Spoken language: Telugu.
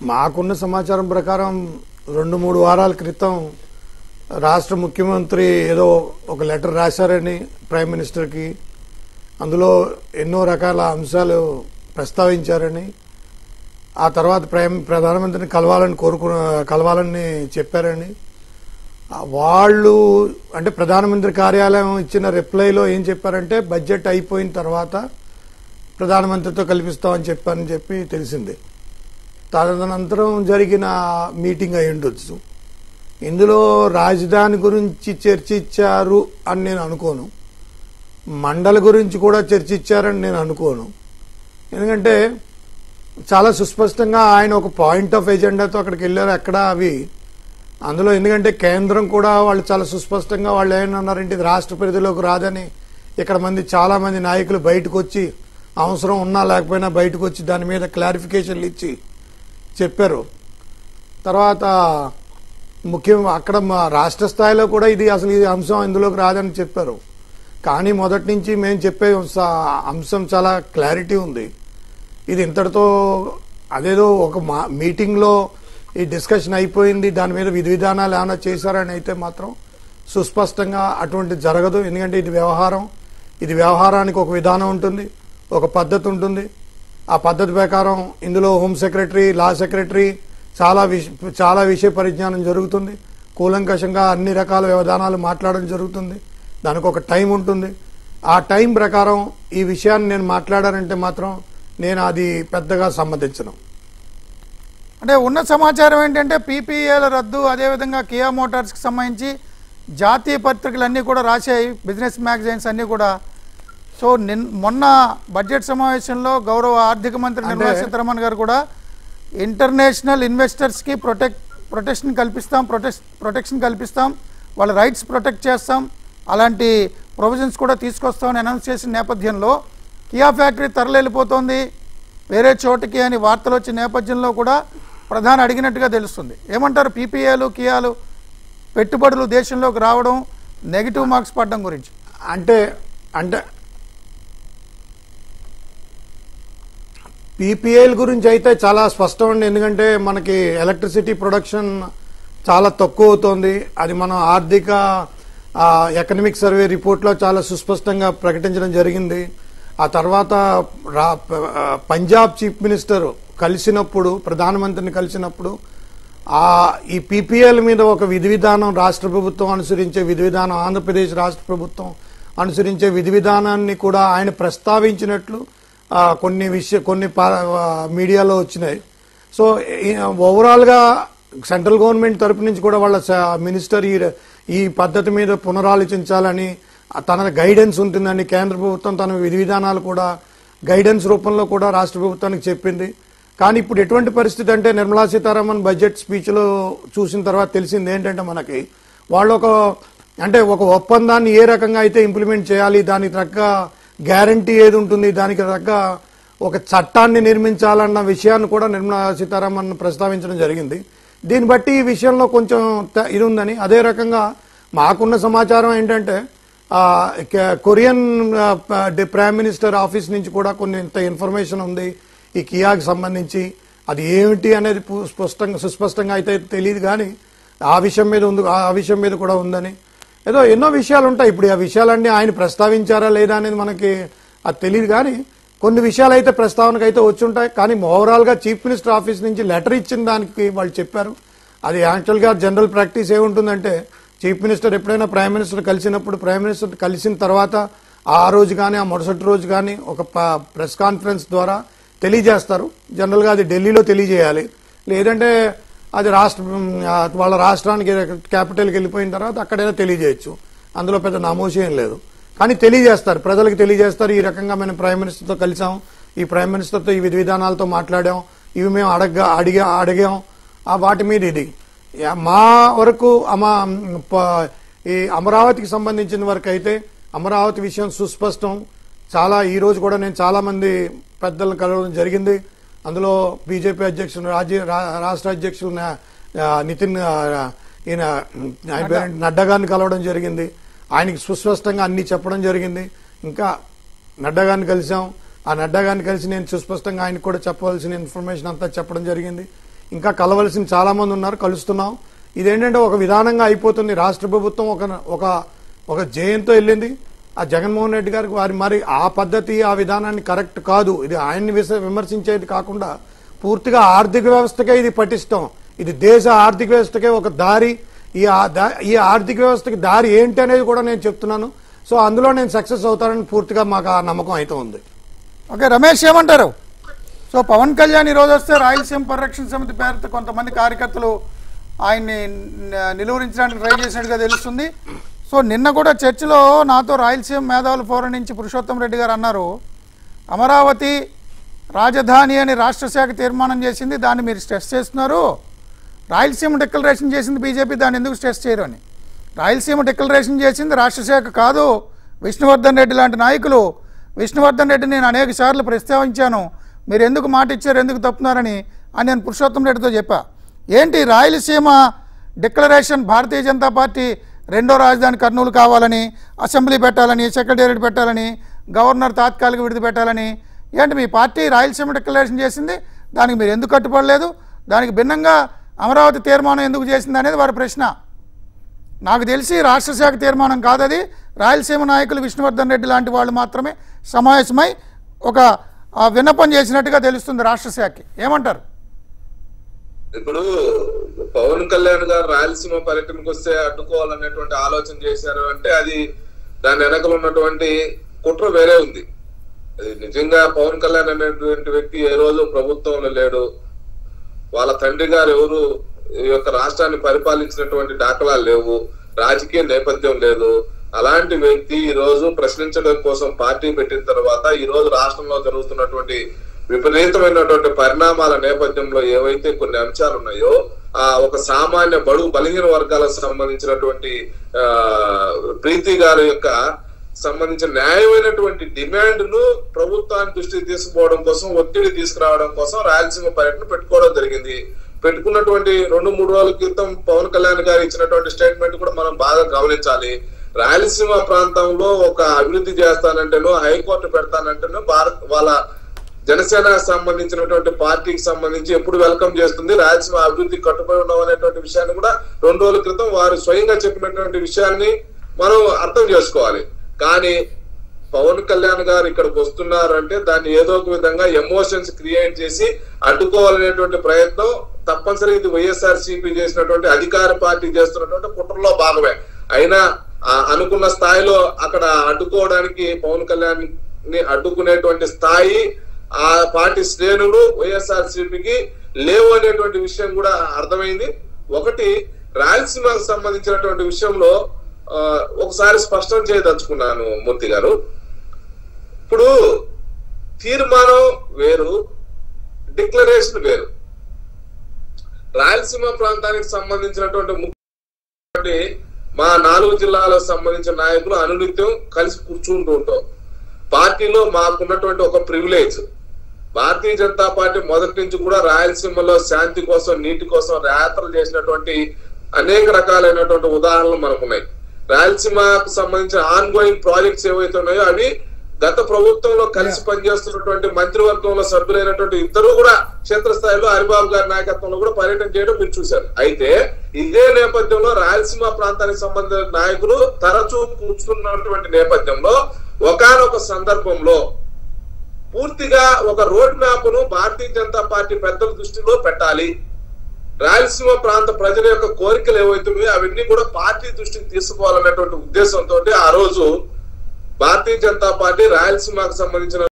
మాకున్న సమాచారం ప్రకారం రెండు మూడు వారాల క్రితం రాష్ట్ర ముఖ్యమంత్రి ఏదో ఒక లెటర్ రాశారని ప్రైమ్ మినిస్టర్కి అందులో ఎన్నో రకాల అంశాలు ప్రస్తావించారని ఆ తర్వాత ప్రైమ్ ప్రధానమంత్రిని కలవాలని కోరుకు కలవాలని చెప్పారని ఆ వాళ్ళు అంటే ప్రధానమంత్రి కార్యాలయం ఇచ్చిన రిప్లైలో ఏం చెప్పారంటే బడ్జెట్ అయిపోయిన తర్వాత ప్రధానమంత్రితో కల్పిస్తామని చెప్పారని చెప్పి తెలిసింది తదనంతరం జరిగిన మీటింగ్ అయి ఉండొచ్చు ఇందులో రాజధాని గురించి చర్చించారు అని నేను అనుకోను మండల గురించి కూడా చర్చించారని నేను అనుకోను ఎందుకంటే చాలా సుస్పష్టంగా ఆయన ఒక పాయింట్ ఆఫ్ ఎజెండాతో అక్కడికి వెళ్ళారు అక్కడ అవి అందులో ఎందుకంటే కేంద్రం కూడా వాళ్ళు చాలా సుస్పష్టంగా వాళ్ళు ఏమన్నారంటే ఇది రాష్ట్ర పరిధిలోకి రాదని ఇక్కడ మంది చాలా మంది నాయకులు బయటకు వచ్చి అవసరం ఉన్నా లేకపోయినా బయటకు వచ్చి దాని మీద క్లారిఫికేషన్లు ఇచ్చి చెప్పారు తర్వాత ముఖ్యం అక్కడ మా రాష్ట్ర స్థాయిలో కూడా ఇది అసలు ఈ అంశం ఇందులోకి రాదని చెప్పారు కానీ మొదటి నుంచి మేము చెప్పే స- అంశం చాలా క్లారిటీ ఉంది ఇది ఇంతటితో అదేదో ఒక మా మీటింగ్లో ఈ డిస్కషన్ అయిపోయింది దాని మీద విధి విధానాలు ఏమైనా చేశారని అయితే మాత్రం సుస్పష్టంగా అటువంటి జరగదు ఎందుకంటే ఇది వ్యవహారం ఇది వ్యవహారానికి ఒక విధానం ఉంటుంది ఒక పద్ధతి ఉంటుంది ఆ పద్ధతి ప్రకారం ఇందులో హోమ్ సెక్రటరీ లా సెక్రటరీ చాలా విష చాలా విషయ పరిజ్ఞానం జరుగుతుంది కూలంకషంగా అన్ని రకాల వ్యవధానాలు మాట్లాడడం జరుగుతుంది దానికి ఒక టైం ఉంటుంది ఆ టైం ప్రకారం ఈ విషయాన్ని నేను మాట్లాడానంటే మాత్రం నేను అది పెద్దగా సమ్మతించను అంటే ఉన్న సమాచారం ఏంటంటే పీపీఏల రద్దు అదేవిధంగా కియా మోటార్స్కి సంబంధించి జాతీయ పత్రికలు అన్నీ కూడా రాశాయి బిజినెస్ మ్యాగజైన్స్ అన్నీ కూడా సో నిన్ మొన్న బడ్జెట్ సమావేశంలో గౌరవ ఆర్థిక మంత్రి నిర్మలా అంటే- సీతారామన్ గారు కూడా ఇంటర్నేషనల్ ఇన్వెస్టర్స్కి ప్రొటెక్ట్ ప్రొటెక్షన్ కల్పిస్తాం ప్రొటెక్ట్ ప్రొటెక్షన్ కల్పిస్తాం వాళ్ళ రైట్స్ ప్రొటెక్ట్ చేస్తాం అలాంటి ప్రొవిజన్స్ కూడా తీసుకొస్తామని అనౌన్స్ చేసిన నేపథ్యంలో కియా ఫ్యాక్టరీ తరలిపోతోంది వేరే చోటికి అని వార్తలు వచ్చిన నేపథ్యంలో కూడా ప్రధాని అడిగినట్టుగా తెలుస్తుంది ఏమంటారు పీపీఏలు కియాలు పెట్టుబడులు దేశంలోకి రావడం నెగిటివ్ మార్క్స్ పడడం గురించి అంటే అంటే పీపీఎల్ గురించి అయితే చాలా స్పష్టం అండి ఎందుకంటే మనకి ఎలక్ట్రిసిటీ ప్రొడక్షన్ చాలా తక్కువ అవుతోంది అది మనం ఆర్థిక ఆ, ఎకనమిక్ సర్వే రిపోర్ట్లో చాలా సుస్పష్టంగా ప్రకటించడం జరిగింది ఆ తర్వాత రా ఆ, పంజాబ్ చీఫ్ మినిస్టర్ కలిసినప్పుడు ప్రధానమంత్రిని కలిసినప్పుడు ఆ ఈ పీపీఎల్ మీద ఒక విధి విధానం రాష్ట్ర ప్రభుత్వం అనుసరించే విధి విధానం ఆంధ్రప్రదేశ్ రాష్ట్ర ప్రభుత్వం అనుసరించే విధి విధానాన్ని కూడా ఆయన ప్రస్తావించినట్లు ఆ, కొన్ని విషయ కొన్ని పా- ఆ, మీడియాలో వచ్చినాయి సో ఓవరాల్ గా సెంట్రల్ గవర్నమెంట్ తరపు నుంచి కూడా వాళ్ళ స- మినిస్టర్ ఈ ఈ పద్ధతి మీద పునరాలోచించాలని ఆ, తన గైడెన్స్ ఉంటుందని కేంద్ర ప్రభుత్వం తన విధి విధానాలు కూడా గైడెన్స్ రూపంలో కూడా రాష్ట్ర ప్రభుత్వానికి చెప్పింది కానీ ఇప్పుడు ఎటువంటి పరిస్థితి అంటే నిర్మలా సీతారామన్ బడ్జెట్ స్పీచ్లో చూసిన తర్వాత తెలిసింది ఏంటంటే మనకి వాళ్ళు ఒక అంటే ఒక ఒప్పందాన్ని ఏ రకంగా అయితే ఇంప్లిమెంట్ చేయాలి దానికి తగ్గ గ్యారంటీ ఏది ఉంటుంది దానికి తగ్గ ఒక చట్టాన్ని నిర్మించాలన్న విషయాన్ని కూడా నిర్మలా సీతారామన్ ప్రస్తావించడం జరిగింది దీన్ని బట్టి ఈ విషయంలో కొంచెం త- ఇది ఉందని అదే రకంగా మాకున్న సమాచారం ఏంటంటే ఆ, క- కొరియన్ ఆ, ప- డి- ప్రైమ్ మినిస్టర్ ఆఫీస్ నుంచి కూడా కొన్ని ఇంత ఇన్ఫర్మేషన్ ఉంది ఈ కియాకి సంబంధించి అది ఏమిటి అనేది పు- స్పష్టంగా సుస్పష్టంగా అయితే తెలియదు కానీ ఆ విషయం మీద ఉంది ఆ విషయం మీద కూడా ఉందని ఏదో ఎన్నో విషయాలు ఉంటాయి ఇప్పుడు ఆ విషయాలన్నీ ఆయన ప్రస్తావించారా లేదా అనేది మనకి అది తెలియదు కానీ కొన్ని విషయాలు అయితే ప్రస్తావనకు అయితే వచ్చి ఉంటాయి కానీ ఓవరాల్ గా చీఫ్ మినిస్టర్ ఆఫీస్ నుంచి లెటర్ ఇచ్చిన దానికి వాళ్ళు చెప్పారు అది యాక్చువల్ గా జనరల్ ప్రాక్టీస్ ఏముంటుందంటే చీఫ్ మినిస్టర్ ఎప్పుడైనా ప్రైమ్ మినిస్టర్ కలిసినప్పుడు ప్రైమ్ మినిస్టర్ కలిసిన తర్వాత ఆ రోజు కానీ ఆ మరుసటి రోజు కానీ ఒక ప- ప్రెస్ కాన్ఫరెన్స్ ద్వారా తెలియజేస్తారు జనరల్ గా అది ఢిల్లీలో తెలియజేయాలి లేదంటే అది రాష్ట్ర ఆ, వాళ్ళ రాష్ట్రానికి క్యాపిటల్కి వెళ్ళిపోయిన తర్వాత అక్కడైనా తెలియజేయచ్చు అందులో పెద్ద నామోషి ఏం లేదు కానీ తెలియజేస్తారు ప్రజలకు తెలియజేస్తారు ఈ రకంగా మేము ప్రైమ్ మినిస్టర్తో కలిసాం ఈ ప్రైమ్ మినిస్టర్తో ఈ విధి విధానాలతో మాట్లాడాం ఇవి మేము అడగ అడిగా అడిగాం ఆ వాటి మీద ఇది యా- మా వరకు అమా ప- ఈ అమరావతికి సంబంధించిన వరకు అయితే అమరావతి విషయం సుస్పష్టం చాలా ఈ రోజు కూడా నేను చాలా మంది పెద్దలను కలవడం జరిగింది అందులో బీజేపీ అధ్యక్షుడు రాజ్య రా- రాష్ట్ర అధ్యక్షుడు నా- ఆ, నితిన్ ఆ, ఈయన ఆయన పేరేంటి? నడ్డా గారిని కలవడం జరిగింది ఆయనకి సుస్పష్టంగా అన్ని చెప్పడం జరిగింది ఇంకా నడ్డా గారిని కలిసాం ఆ నడ్డా గారిని కలిసి నేను సుస్పష్టంగా ఆయనకు కూడా చెప్పవలసిన ఇన్ఫర్మేషన్ అంతా చెప్పడం జరిగింది ఇంకా కలవలసిన చాలా మంది ఉన్నారు కలుస్తున్నాం ఇదేంటంటే ఒక విధానంగా అయిపోతుంది రాష్ట్ర ప్రభుత్వం ఒక ఒక ఒక జయంతో వెళ్ళింది ఆ జగన్మోహన్ రెడ్డి గారికి వారి మరి ఆ పద్ధతి ఆ విధానాన్ని కరెక్ట్ కాదు ఇది ఆయన్ని విస- విమర్శించేది కాకుండా పూర్తిగా ఆర్థిక వ్యవస్థకే ఇది పటిష్టం ఇది దేశ ఆర్థిక వ్యవస్థకే ఒక దారి ఈ ఆ దా- ఈ ఆర్థిక వ్యవస్థకి దారి ఏంటి అనేది కూడా నేను చెప్తున్నాను సో అందులో నేను సక్సెస్ అవుతానని పూర్తిగా మాకు ఆ నమ్మకం అయితే ఉంది ఓకే రమేష్ ఏమంటారు సో పవన్ కళ్యాణ్ ఈరోజు వస్తే రాయలసీమ పరిరక్షణ సమితి పేరుతో కొంతమంది కార్యకర్తలు ఆయన్ని న- నిలువరించడానికి ట్రై చేసినట్టుగా తెలుస్తుంది సో నిన్న కూడా చర్చలో నాతో రాయలసీమ మేధావుల ఫోరం నుంచి పురుషోత్తం రెడ్డి గారు అన్నారు అమరావతి రాజధాని అని రాష్ట్ర శాఖ తీర్మానం చేసింది దాన్ని మీరు స్ట్రెస్ చేస్తున్నారు రాయలసీమ డిక్లరేషన్ చేసింది బీజేపీ దాన్ని ఎందుకు స్ట్రెస్ చేయరు అని రాయలసీమ డిక్లరేషన్ చేసింది రాష్ట్ర శాఖ కాదు విష్ణువర్ధన్ రెడ్డి లాంటి నాయకులు విష్ణువర్ధన్ రెడ్డి నేను అనేక సార్లు ప్రస్తావించాను మీరు ఎందుకు మాట ఇచ్చారు ఎందుకు తప్పుతున్నారని అని నేను పురుషోత్తం రెడ్డితో చెప్పా ఏంటి రాయలసీమ డిక్లరేషన్ భారతీయ జనతా పార్టీ రెండో రాజధాని కర్నూలు కావాలని అసెంబ్లీ పెట్టాలని సెక్రటేరియట్ పెట్టాలని గవర్నర్ తాత్కాలిక విడిది పెట్టాలని ఏంటి మీ పార్టీ రాయలసీమ డిక్లరేషన్ చేసింది దానికి మీరు ఎందుకు కట్టుబడలేదు దానికి భిన్నంగా అమరావతి తీర్మానం ఎందుకు చేసింది అనేది వారి ప్రశ్న నాకు తెలిసి రాష్ట్ర శాఖ తీర్మానం కాదది రాయలసీమ నాయకులు విష్ణువర్ధన్ రెడ్డి లాంటి వాళ్ళు మాత్రమే సమావేశమై ఒక ఆ, విన్నపం చేసినట్టుగా తెలుస్తుంది రాష్ట్ర శాఖకి ఏమంటారు ఇప్పుడు పవన్ కళ్యాణ్ గారు రాయలసీమ పర్యటనకు వస్తే అడ్డుకోవాలనేటువంటి ఆలోచన చేశారు అంటే అది దాని వెనకలు ఉన్నటువంటి కుట్ర వేరే ఉంది అది నిజంగా పవన్ కళ్యాణ్ అనేటువంటి వ్యక్తి ఏ రోజు ప్రభుత్వంలో లేడు వాళ్ళ తండ్రి గారు ఎవరు ఈ యొక్క రాష్ట్రాన్ని పరిపాలించినటువంటి దాఖలాలు లేవు రాజకీయ నేపథ్యం లేదు అలాంటి వ్యక్తి ఈ రోజు ప్రశ్నించడం కోసం పార్టీ పెట్టిన తర్వాత ఈ రోజు రాష్ట్రంలో జరుగుతున్నటువంటి విపరీతమైనటువంటి పరిణామాల నేపథ్యంలో ఏవైతే కొన్ని అంశాలు ఉన్నాయో ఆ ఒక సామాన్య బడుగు బలహీన వర్గాలకు సంబంధించినటువంటి ఆ ప్రీతి గారి యొక్క సంబంధించిన న్యాయమైనటువంటి డిమాండ్ ను ప్రభుత్వాన్ని దృష్టికి తీసుకుపోవడం కోసం ఒత్తిడి తీసుకురావడం కోసం రాయలసీమ పర్యటన పెట్టుకోవడం జరిగింది పెట్టుకున్నటువంటి రెండు మూడు రోజుల క్రితం పవన్ కళ్యాణ్ గారు ఇచ్చినటువంటి స్టేట్మెంట్ కూడా మనం బాగా గమనించాలి రాయలసీమ ప్రాంతంలో ఒక అభివృద్ధి చేస్తానంటేనో హైకోర్టు పెడతానంటేనో భారత్ వాళ్ళ జనసేన సంబంధించినటువంటి పార్టీకి సంబంధించి ఎప్పుడు వెల్కమ్ చేస్తుంది రాయలసీమ అభివృద్ధి కట్టుబడి ఉన్నాం అనేటువంటి విషయాన్ని కూడా రెండు రోజుల క్రితం వారు స్వయంగా చెప్పినటువంటి విషయాన్ని మనం అర్థం చేసుకోవాలి కానీ పవన్ కళ్యాణ్ గారు ఇక్కడికి వస్తున్నారు అంటే దాన్ని ఏదో ఒక విధంగా ఎమోషన్స్ క్రియేట్ చేసి అడ్డుకోవాలనేటువంటి ప్రయత్నం తప్పనిసరిగా ఇది వైఎస్ఆర్ సిపి చేసినటువంటి అధికార పార్టీ చేస్తున్నటువంటి కుట్రలో భాగమే అయినా ఆ అనుకున్న స్థాయిలో అక్కడ అడ్డుకోవడానికి పవన్ కళ్యాణ్ ని అడ్డుకునేటువంటి స్థాయి ఆ పార్టీ శ్రేణులు వైఎస్ఆర్ సిపికి లేవు అనేటువంటి విషయం కూడా అర్థమైంది ఒకటి రాయలసీమకు సంబంధించినటువంటి విషయంలో ఆ, ఒకసారి స్పష్టం చేయదలుచుకున్నాను మూర్తి గారు ఇప్పుడు తీర్మానం వేరు డిక్లరేషన్ వేరు రాయలసీమ ప్రాంతానికి సంబంధించినటువంటి ముఖ్యమంత్రి మా నాలుగు జిల్లాలకు సంబంధించిన నాయకులు అనునిత్యం కలిసి కూర్చుంటూ ఉంటాం పార్టీలో మాకున్నటువంటి ఒక ప్రివిలేజ్ భారతీయ జనతా పార్టీ మొదటి నుంచి కూడా రాయలసీమలో శాంతి కోసం నీటి కోసం యాత్రలు చేసినటువంటి అనేక రకాలైనటువంటి ఉదాహరణలు మనకున్నాయి రాయలసీమకు సంబంధించిన ఆన్ గోయింగ్ ప్రాజెక్ట్స్ ఏవైతే ఉన్నాయో అవి గత ప్రభుత్వంలో కలిసి పనిచేస్తున్నటువంటి మంత్రివర్గంలో సభ్యులైనటువంటి ఇద్దరు కూడా క్షేత్రస్థాయిలో హరిబాబు గారి నాయకత్వంలో కూడా పర్యటన చేయడం మీరు చూశారు అయితే ఇదే నేపథ్యంలో రాయలసీమ ప్రాంతానికి సంబంధించిన నాయకులు తరచూ కూర్చున్నటువంటి నేపథ్యంలో ఒకానొక సందర్భంలో పూర్తిగా ఒక రోడ్ మ్యాప్ ను భారతీయ జనతా పార్టీ పెద్దల దృష్టిలో పెట్టాలి రాయలసీమ ప్రాంత ప్రజల యొక్క కోరికలు ఏవైతే ఉన్నాయో అవన్నీ కూడా పార్టీ దృష్టికి తీసుకోవాలనేటువంటి ఉద్దేశంతో ఆ రోజు భారతీయ జనతా పార్టీ రాయలసీమకు సంబంధించిన